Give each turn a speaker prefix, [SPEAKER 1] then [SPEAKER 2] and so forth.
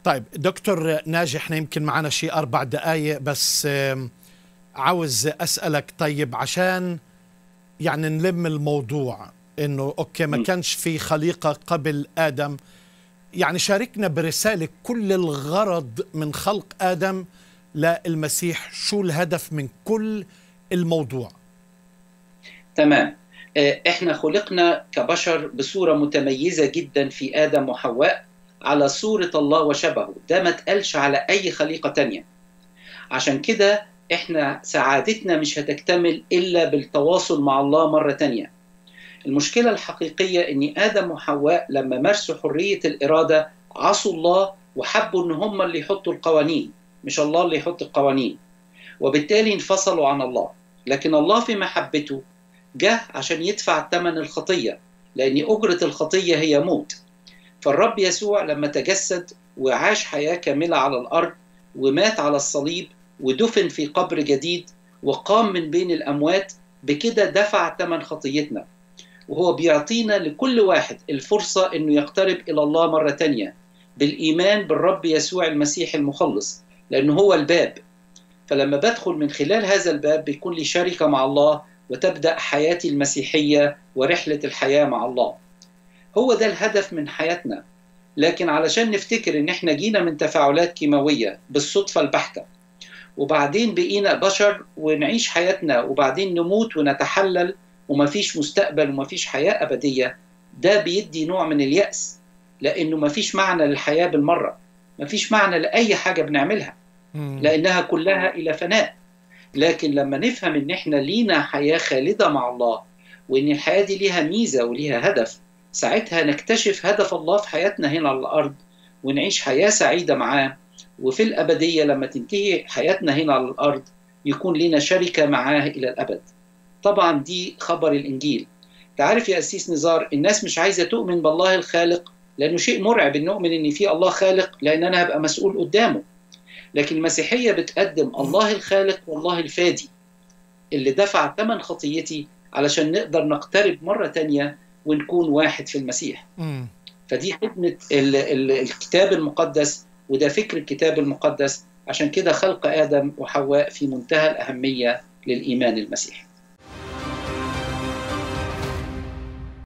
[SPEAKER 1] طيب دكتور ناجي احنا يمكن معنا شيء اربع دقائق بس عاوز اسالك طيب عشان يعني نلم الموضوع انه اوكي ما كانش في خليقه قبل ادم يعني شاركنا برساله كل الغرض من خلق ادم للمسيح شو الهدف من كل الموضوع
[SPEAKER 2] تمام احنا خلقنا كبشر بصوره متميزه جدا في ادم وحواء على صوره الله وشبهه ده ما تقالش على اي خليقه تانية عشان كده احنا سعادتنا مش هتكتمل الا بالتواصل مع الله مره تانية المشكله الحقيقيه ان ادم وحواء لما مارسوا حريه الاراده عصوا الله وحبوا ان هم اللي يحطوا القوانين مش الله اللي يحط القوانين وبالتالي انفصلوا عن الله لكن الله في محبته جه عشان يدفع ثمن الخطيه لان اجره الخطيه هي موت فالرب يسوع لما تجسد وعاش حياه كامله على الارض ومات على الصليب ودفن في قبر جديد وقام من بين الاموات بكده دفع ثمن خطيتنا وهو بيعطينا لكل واحد الفرصه انه يقترب الى الله مره تانية بالايمان بالرب يسوع المسيح المخلص لانه هو الباب فلما بدخل من خلال هذا الباب بيكون لي شركه مع الله وتبدا حياتي المسيحيه ورحله الحياه مع الله هو ده الهدف من حياتنا لكن علشان نفتكر ان احنا جينا من تفاعلات كيماويه بالصدفه البحته وبعدين بقينا بشر ونعيش حياتنا وبعدين نموت ونتحلل ومفيش مستقبل ومفيش حياه ابديه ده بيدي نوع من الياس لانه مفيش معنى للحياه بالمره مفيش معنى لاي حاجه بنعملها لانها كلها الى فناء لكن لما نفهم ان احنا لينا حياه خالده مع الله وان الحياه دي ليها ميزه وليها هدف ساعتها نكتشف هدف الله في حياتنا هنا على الارض ونعيش حياه سعيده معاه وفي الابديه لما تنتهي حياتنا هنا على الارض يكون لنا شركه معاه الى الابد. طبعا دي خبر الانجيل. تعرف يا اسيس نزار الناس مش عايزه تؤمن بالله الخالق لانه شيء مرعب ان نؤمن ان في الله خالق لان انا هبقى مسؤول قدامه. لكن المسيحيه بتقدم الله الخالق والله الفادي اللي دفع ثمن خطيتي علشان نقدر نقترب مره تانية ونكون واحد في المسيح.
[SPEAKER 1] مم.
[SPEAKER 2] فدي خدمه ال ال الكتاب المقدس وده فكر الكتاب المقدس عشان كده خلق ادم وحواء في منتهى الاهميه للايمان المسيحي